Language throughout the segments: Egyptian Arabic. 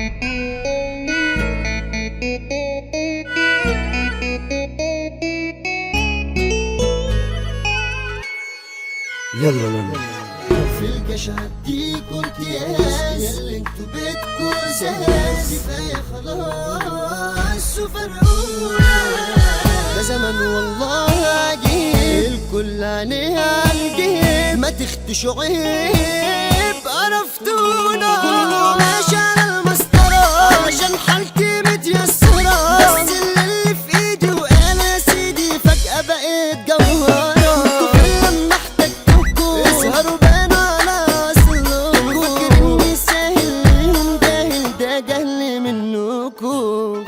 يلا لنا في الجيش هديكوا امتياز ياللي انتوا بيتكوا اساس كفايه خلاص وفرقونا ده زمن والله عجيب الكل عينيها الجيب ما تختشوا عيب عرفتونا كله ماشي على المسطرة عشان حالتي متيسرة بس اللي في ايدي وقال يا سيدي فجأة بقيت جوهرة انتوا فين لما احتجتكوا اسهروا بينا على اصلكوا فاكريني ساهل ليهم جاهل ده جهل منكوا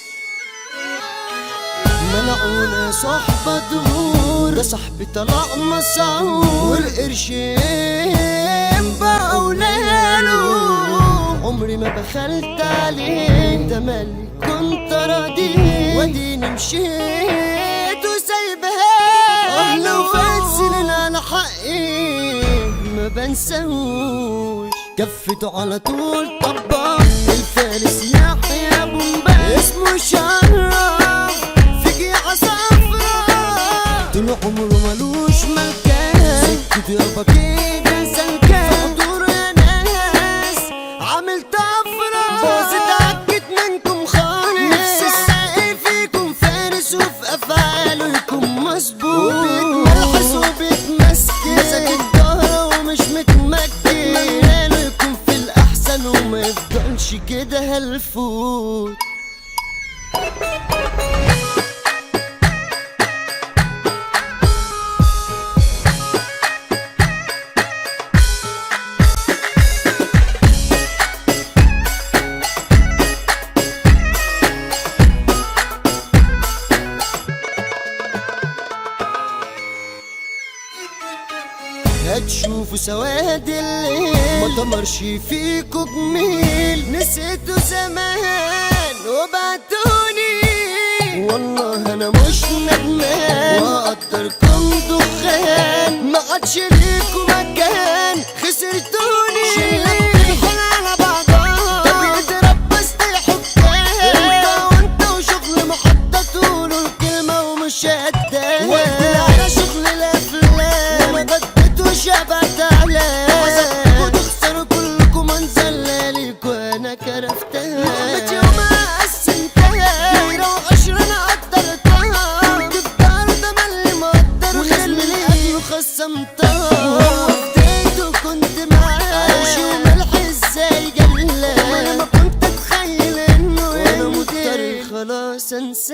منعونا صحبة دهور ده صاحبي طلع مسعور والقرشين بقوا لاله عمري ما بخلت عليه ده مالي كنت راضي واديني مشيت وسايبها لو فات سنين على حقي ما بنساهوش كفته على طول طبق الفارس يحيى ابو مبارك اسمه شرف فيكي عصافرة طول عمره ملوش مكان سكته يابا كده سلكان حضور يا ناس عامل طفرة بس اتأكد منكم خالص نفس الساقي فيكم فارس وفي أفعاله يكون مظبوط وبيتملحس وبيتمسكن مسك الظهر ومش متمكن مجاله يكون في الأحسن وما يفضلش كده هلفوت هتشوفوا سواد الليل ما تمرش فيكوا جميل نسيتوا زمان وبعتوني والله انا مش ندمان واقدركم دخان ما عادش ليكوا مكان خسرتوني شلت الحل على بعضها طب اتربست الحكام انت وانت وشغل محطة تقولوا الكلمة ومش قدها وقت على شغل الافلام وما بديتوا شبت علام وتخسروا كلكم انزل ليك وانا كرفتها لعبة يوم قسمتها دايرة وقشرة انا قدرتها تفضل ده ملي مقدر وخلي وخصمتها وفديت وكنت معاه عايش وملح ازاي جلاه وانا ما كنت اتخيل انه وانا مضطر خلاص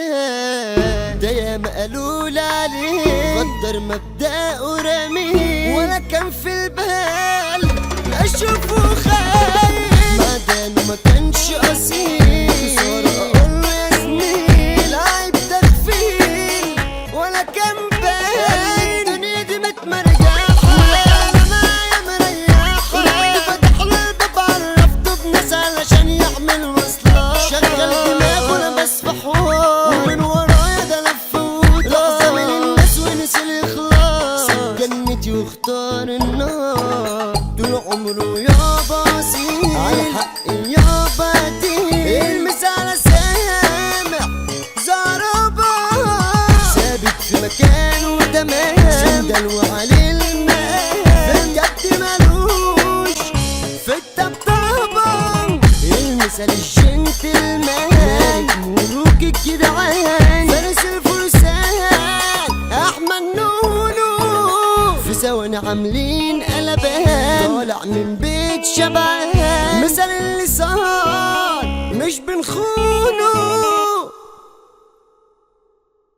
انساه ده ياما قالوا لي عليه قدر مبدأه رميه ولا كان في البال اشوفه خايف ما دام ما كانش اصيل خسارة اقول له يا زميل عيب تغفيل ولا كان باين الدنيا دي متمرجحة ولا معايا مريحة رحت فتح له الباب عرفته بناس علشان يعمل مصلحة شغل دماغه انا بس في حوار ومن ورايا ده لف ودار لحظة من الناس ونسي الاخلاص ساب جنتي واختار النار طول عمره يابا سيل على حقي يابا دين المس على سامع زربا ثابت في مكانه تمام سندل وعليه المقام بجد ملوش في الطبطبة المثال الجنتلمان مالك ملوك الجدعان فارس الفرسان احمد نونو في ثواني عاملين قلبان طالع من بيت شبعان مثال